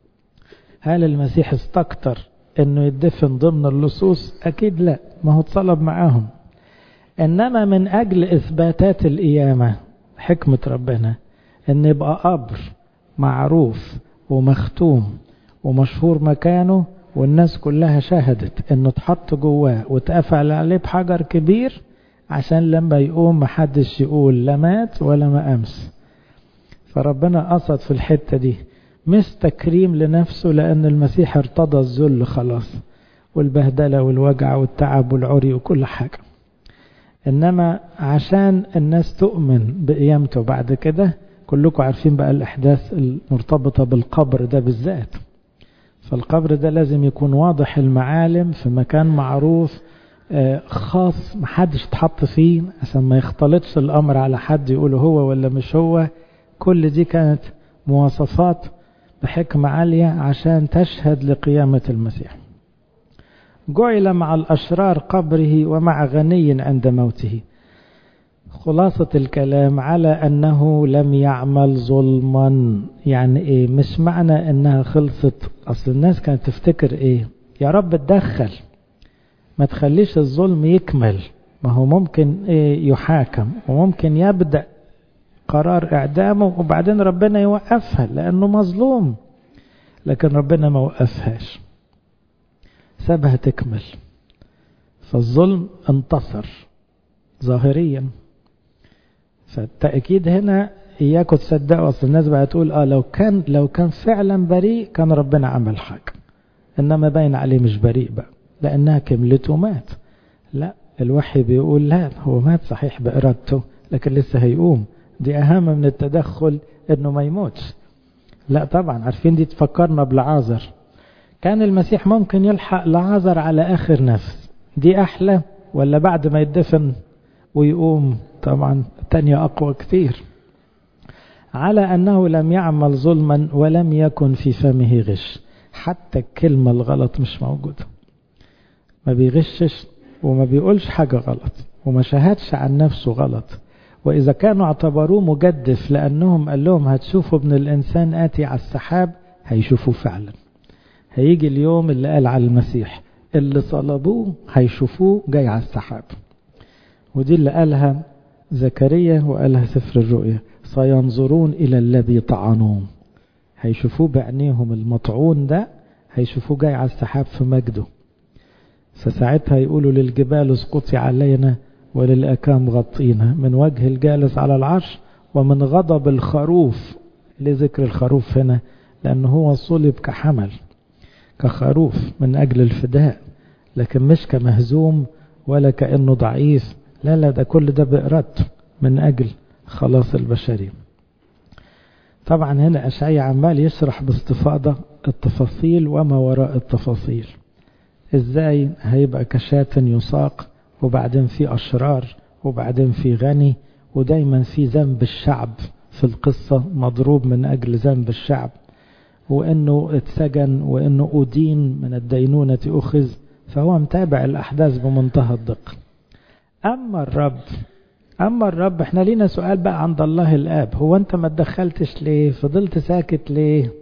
هل المسيح استكتر انه يدفن ضمن اللصوص اكيد لا ما هو اتصلب معاهم انما من اجل اثباتات القيامه حكمه ربنا ان يبقى قبر معروف ومختوم ومشهور مكانه والناس كلها شهدت انه اتحط جواه واتقفل عليه بحجر كبير عشان لما يقوم محدش يقول لا مات ولا ما امس فربنا قصد في الحته دي مش تكريم لنفسه لان المسيح ارتضى الذل خلاص والبهدله والوجع والتعب والعري وكل حاجه انما عشان الناس تؤمن بقيامته بعد كده كلكم عارفين بقى الاحداث المرتبطه بالقبر ده بالذات فالقبر ده لازم يكون واضح المعالم في مكان معروف خاص محدش اتحط فيه عشان ما يختلطش الامر على حد يقول هو ولا مش هو كل دي كانت مواصفات بحكمة عالية عشان تشهد لقيامة المسيح جعل مع الأشرار قبره ومع غني عند موته خلاصة الكلام على أنه لم يعمل ظلما يعني إيه مش معنى أنها خلصت أصل الناس كانت تفتكر إيه يا رب اتدخل ما تخليش الظلم يكمل ما هو ممكن إيه يحاكم وممكن يبدأ قرار إعدامه وبعدين ربنا يوقفها لأنه مظلوم لكن ربنا ما وقفهاش سابها تكمل فالظلم انتصر ظاهريا فالتأكيد هنا إياكم تصدقوا أصل الناس بقى تقول آه لو كان لو كان فعلا بريء كان ربنا عمل حاجة إنما باين عليه مش بريء بقى لأنها كملت ومات لا الوحي بيقول لا هو مات صحيح بإرادته لكن لسه هيقوم دي أهم من التدخل إنه ما يموتش لا طبعا عارفين دي تفكرنا بلعازر كان المسيح ممكن يلحق لعازر على آخر نفس دي أحلى ولا بعد ما يدفن ويقوم طبعا الثانية أقوى كثير على أنه لم يعمل ظلما ولم يكن في فمه غش حتى الكلمة الغلط مش موجودة ما بيغشش وما بيقولش حاجة غلط وما شهدش عن نفسه غلط وإذا كانوا اعتبروه مجدف لأنهم قال لهم هتشوفوا ابن الإنسان آتي على السحاب هيشوفوه فعلا هيجي اليوم اللي قال على المسيح اللي صلبوه هيشوفوه جاي على السحاب ودي اللي قالها زكريا وقالها سفر الرؤيا سينظرون إلى الذي طعنوه هيشوفوه بعينيهم المطعون ده هيشوفوه جاي على السحاب في مجده فساعتها يقولوا للجبال اسقطي علينا وللأكام غطينا من وجه الجالس على العرش ومن غضب الخروف لذكر الخروف هنا لأنه هو صلب كحمل كخروف من أجل الفداء لكن مش كمهزوم ولا كأنه ضعيف لا لا ده كل ده بإرادته من أجل خلاص البشرية طبعا هنا أشعية عمال يشرح باستفاضة التفاصيل وما وراء التفاصيل ازاي هيبقى كشاة يساق وبعدين في أشرار وبعدين في غني ودايما في ذنب الشعب في القصة مضروب من أجل ذنب الشعب وأنه اتسجن وأنه أدين من الدينونة أخذ فهو متابع الأحداث بمنتهى الدقة أما الرب أما الرب احنا لينا سؤال بقى عند الله الآب هو أنت ما تدخلتش ليه فضلت ساكت ليه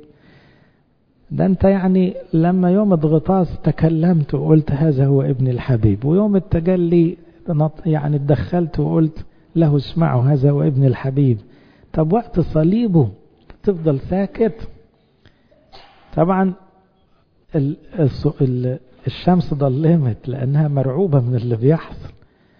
ده أنت يعني لما يوم الغطاس تكلمت وقلت هذا هو ابن الحبيب ويوم التجلي يعني اتدخلت وقلت له اسمعوا هذا هو ابن الحبيب طب وقت صليبه تفضل ساكت طبعا الشمس ضلمت لأنها مرعوبة من اللي بيحصل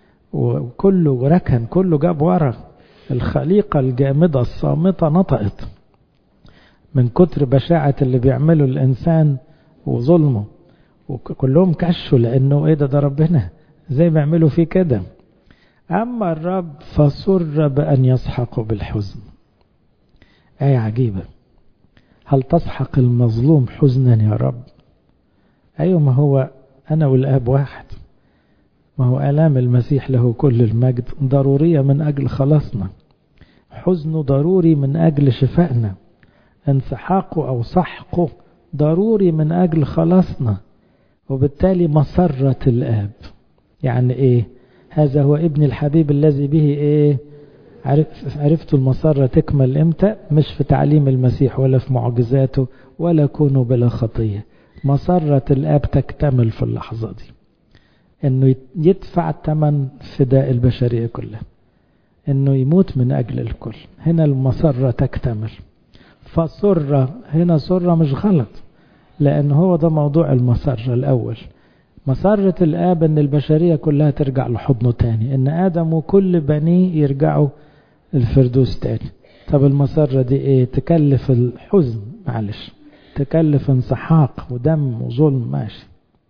وكله ركن كله جاب ورا الخليقة الجامدة الصامتة نطقت من كتر بشاعة اللي بيعمله الإنسان وظلمه وكلهم كشوا لأنه إيه ده ده ربنا زي ما يعملوا فيه كده أما الرب فسر بأن يسحق بالحزن آية عجيبة هل تسحق المظلوم حزنا يا رب أيوة ما هو أنا والآب واحد ما هو آلام المسيح له كل المجد ضرورية من أجل خلاصنا حزنه ضروري من أجل شفائنا انسحاقه أو سحقه ضروري من أجل خلاصنا وبالتالي مسرة الآب يعني إيه هذا هو ابن الحبيب الذي به إيه عرف عرفتوا المسرة تكمل إمتى مش في تعليم المسيح ولا في معجزاته ولا كونه بلا خطية مسرة الآب تكتمل في اللحظة دي انه يدفع ثمن فداء البشرية كلها انه يموت من اجل الكل هنا المسرة تكتمل فسرة هنا سرة مش غلط لان هو ده موضوع المسرة الاول مسرة الاب ان البشرية كلها ترجع لحضنه تاني ان ادم وكل بنيه يرجعوا الفردوس تاني طب المسرة دي ايه تكلف الحزن معلش تكلف انسحاق ودم وظلم ماشي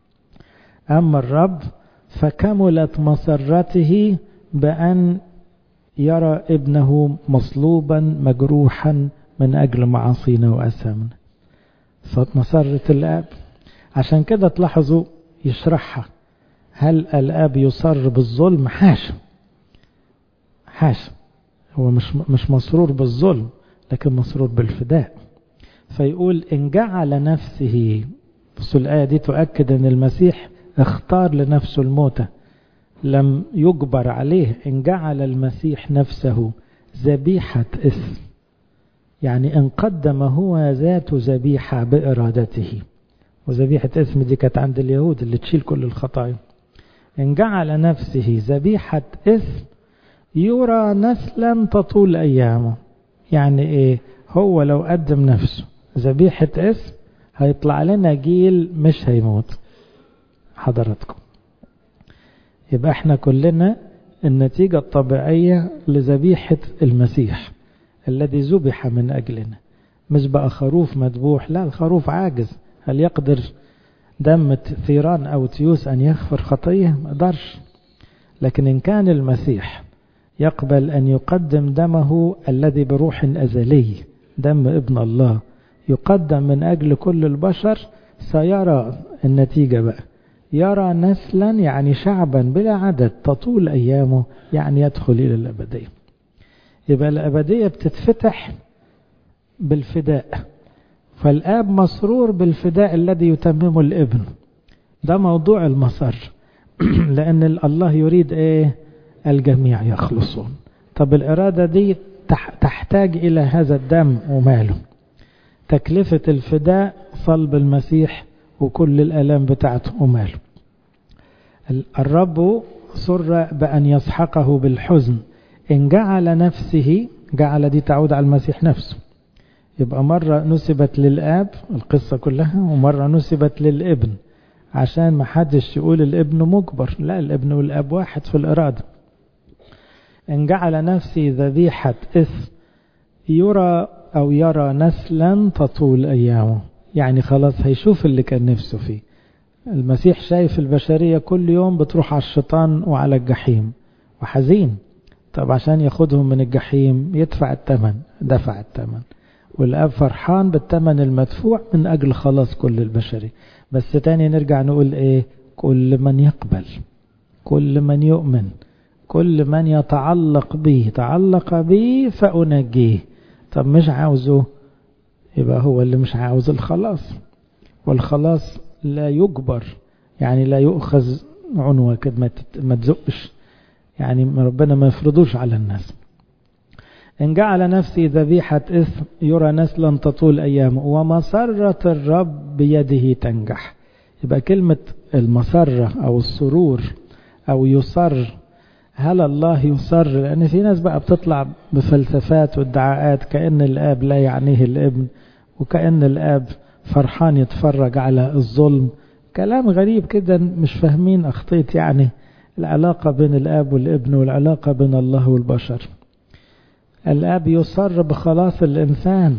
أما الرب فكملت مسرته بأن يرى ابنه مصلوبا مجروحا من أجل معاصينا وأثامنا فمسرة الآب عشان كده تلاحظوا يشرحها هل الآب يصر بالظلم حاشا حاشا هو مش مش مسرور بالظلم لكن مسرور بالفداء فيقول إن جعل نفسه بص الآية دي تؤكد أن المسيح اختار لنفسه الموتة لم يجبر عليه إن جعل المسيح نفسه ذبيحة إثم يعني إن قدم هو ذات ذبيحة بإرادته وذبيحة إثم دي كانت عند اليهود اللي تشيل كل الخطايا إن جعل نفسه ذبيحة إثم يرى نسلا تطول أيامه يعني إيه هو لو قدم نفسه ذبيحة إثم هيطلع لنا جيل مش هيموت حضراتكم يبقى احنا كلنا النتيجة الطبيعية لذبيحة المسيح الذي ذبح من أجلنا مش بقى خروف مذبوح لا الخروف عاجز هل يقدر دم ثيران أو تيوس أن يغفر خطية ما قدرش لكن إن كان المسيح يقبل أن يقدم دمه الذي بروح أزلي دم ابن الله يقدم من أجل كل البشر سيرى النتيجة بقى يرى نسلا يعني شعبا بلا عدد تطول أيامه يعني يدخل إلى الأبدية يبقى الأبدية بتتفتح بالفداء فالآب مسرور بالفداء الذي يتممه الابن ده موضوع المسر لأن الله يريد إيه الجميع يخلصون طب الإرادة دي تحتاج إلى هذا الدم وماله تكلفة الفداء صلب المسيح وكل الآلام بتاعته وماله الرب سر بأن يسحقه بالحزن إن جعل نفسه جعل دي تعود على المسيح نفسه يبقى مرة نسبت للآب القصة كلها ومرة نسبت للابن عشان ما حدش يقول الابن مجبر لا الابن والآب واحد في الإرادة إن جعل نفسي ذبيحة إثم يرى أو يرى نسلا تطول أيامه يعني خلاص هيشوف اللي كان نفسه فيه المسيح شايف البشرية كل يوم بتروح على الشيطان وعلى الجحيم وحزين طب عشان ياخدهم من الجحيم يدفع الثمن دفع الثمن والاب فرحان بالثمن المدفوع من اجل خلاص كل البشرية بس تاني نرجع نقول ايه كل من يقبل كل من يؤمن كل من يتعلق به تعلق به فأنجيه طب مش عاوزه يبقى هو اللي مش عاوز الخلاص والخلاص لا يجبر يعني لا يؤخذ عنوة كده ما تزقش يعني ربنا ما يفرضوش على الناس إن جعل نفسي ذبيحة إثم يرى نسلا تطول أيامه ومسرة الرب بيده تنجح يبقى كلمة المسرة أو السرور أو يصر هل الله يصر لأن في ناس بقى بتطلع بفلسفات وادعاءات كأن الآب لا يعنيه الابن وكأن الآب فرحان يتفرج على الظلم كلام غريب كده مش فاهمين أخطيت يعني العلاقة بين الآب والابن والعلاقة بين الله والبشر الآب يصر بخلاص الإنسان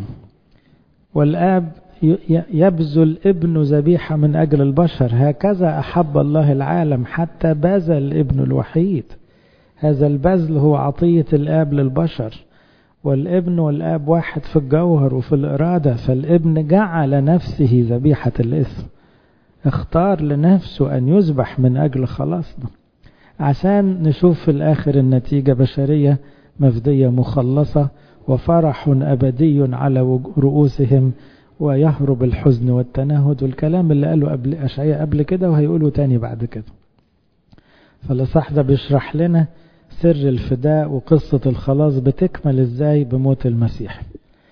والآب يبذل ابن ذبيحة من أجل البشر هكذا أحب الله العالم حتى بذل الابن الوحيد هذا البذل هو عطية الآب للبشر والابن والآب واحد في الجوهر وفي الإرادة فالابن جعل نفسه ذبيحة الإثم اختار لنفسه أن يذبح من أجل خلاصنا عشان نشوف في الآخر النتيجة بشرية مفدية مخلصة وفرح أبدي على رؤوسهم ويهرب الحزن والتنهد والكلام اللي قاله قبل أشعياء قبل كده وهيقوله تاني بعد كده فالإصحاح ده بيشرح لنا سر الفداء وقصة الخلاص بتكمل ازاي بموت المسيح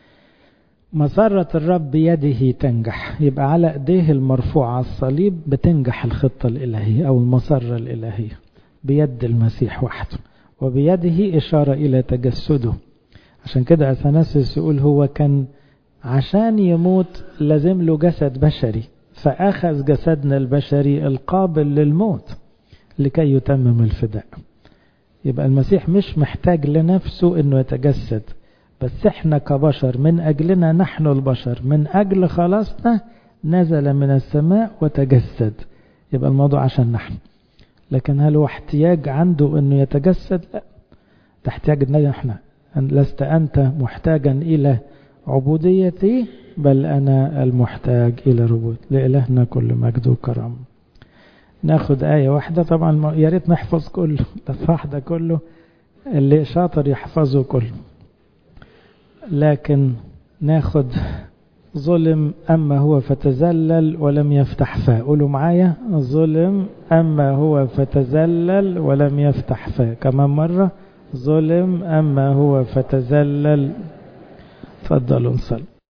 مسرة الرب بيده تنجح يبقى على ايديه المرفوعة على الصليب بتنجح الخطة الإلهية أو المسرة الإلهية بيد المسيح وحده وبيده إشارة إلى تجسده عشان كده أثناسيس يقول هو كان عشان يموت لازم له جسد بشري فأخذ جسدنا البشري القابل للموت لكي يتمم الفداء يبقى المسيح مش محتاج لنفسه انه يتجسد بس احنا كبشر من اجلنا نحن البشر من اجل خلاصنا نزل من السماء وتجسد يبقى الموضوع عشان نحن لكن هل هو احتياج عنده انه يتجسد لا ده احتياج لنا احنا لست انت محتاجا الى عبوديتي بل انا المحتاج الى ربوت لالهنا كل مجد وكرم ناخد آية واحدة طبعا يا ريت نحفظ كله الأصحاح ده كله اللي شاطر يحفظه كله لكن ناخد ظلم أما هو فتزلل ولم يفتح فاه قولوا معايا ظلم أما هو فتزلل ولم يفتح فاه كمان مرة ظلم أما هو فتزلل تفضلوا نصلي